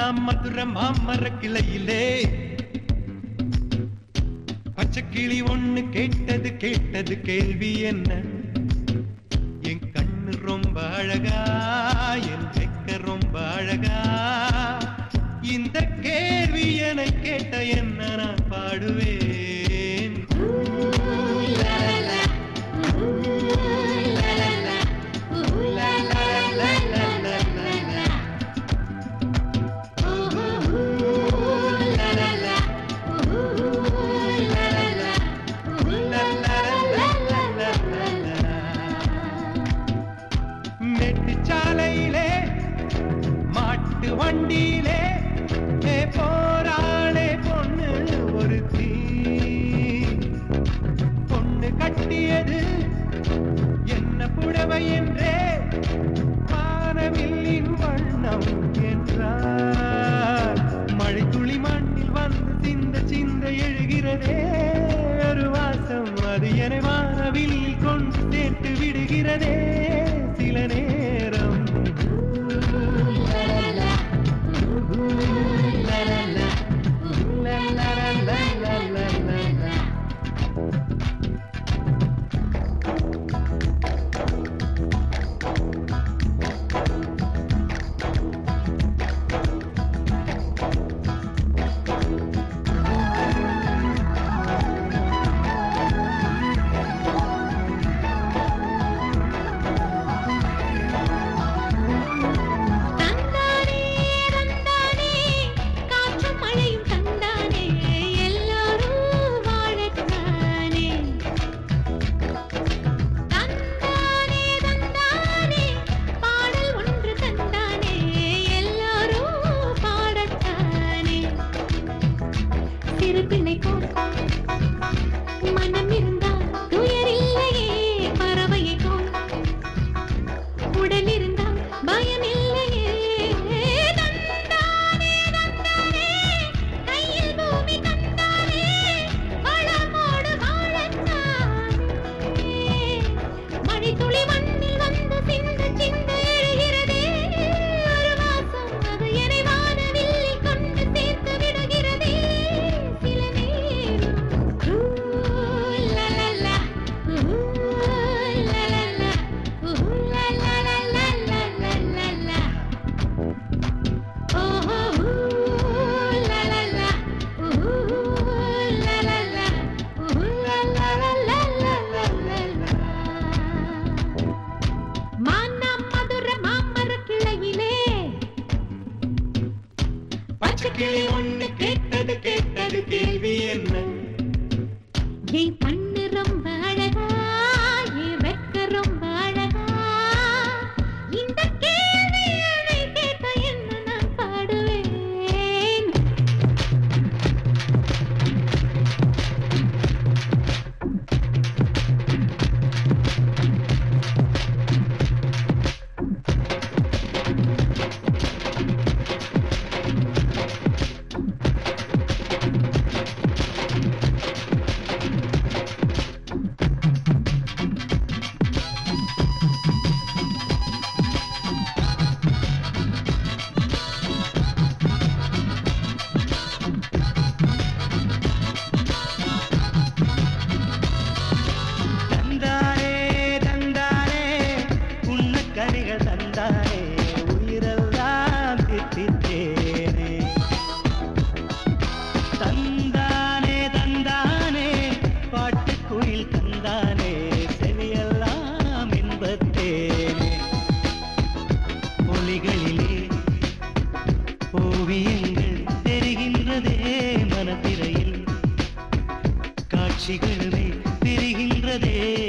மானா மதுர மாமர கிளையிலே பச்சை கிளி ஒண்ணு கேட்டது கேட்டது கேள்வி என்ன என் கண்ணு ரொம்ப அழகா என் வெக்க ரொம்ப அழகா இந்த கேள்வி என கேட்ட என்ன நான் பாடுவேன் நெட்டுச்சாலையிலே மாட்டு வண்டியிலே ஏ போராளே பொண்ணு ஒரு தீ பொண்ணு கட்டியது என்ன புடவை என்றே வானவில்லின் வண்ணம் என்றார் மழை துளி மண்ணில் வந்து சிந்த சிந்த எழுகிறதே ஒரு வாசம் அது என வானவில்லில் கொண்டு சேர்த்து விடுகிறதே சில நேரம் தந்தானே தந்தானே காற்றும் மழையும் தந்தானே எல்லாரும் வாழத்தானே தந்தானே தந்தானே பாடல் ஒன்று தந்தானே எல்லாரும் பாடத்தானே சிறு பிள்ளை போல் மனம் இருந்தால் துயர் இல்லையே பறவையை போல் உடல் இருந்தால் பயம் இல்லையே தந்தானே தந்தானே கையில் பூமி தந்தானே வளமோடு வாழத்தானே மழை துளி மண்ணில் வந்து சிந்து சிந்து எழுகிறதே ஒரு வாசம் அது என்னை வானவில்லில் கொண்டு சேர்த்து விடுகிறதே சில நேரம் ஊ, லலலா, ஊ, லலலா, ஊ, லலலலலலலலா. ஓஹோ, ஊ, லலலா, ஊ, லலலா, ஊ, லலலலலலலா. மானா மதுர மாமர கிளையிலே பச்சை கிளி ஒண்ணு கேட்டது கேட்டது கேள்வி என்ன என் கண்ணு ரொம்ப அழகா என் வெக்க ரொம்ப அழகா இந்த கேள்வியை கேட்க என்ன நான் பாடுவேன் தந்தானே தந்தானே உன்ன கனிகள் தந்தானே உயிரெல்லாம் தித்தித்தேனே தந்தானே தந்தானே பாட்டுக்குயில் தந்தானே செவியெல்லாம் இன்பத்தேனே ஒலிகளிலே ஓவியங்கள் தெரிகின்றதே மனத்திரையில் காட்சிகளுமே தெரிகின்றதே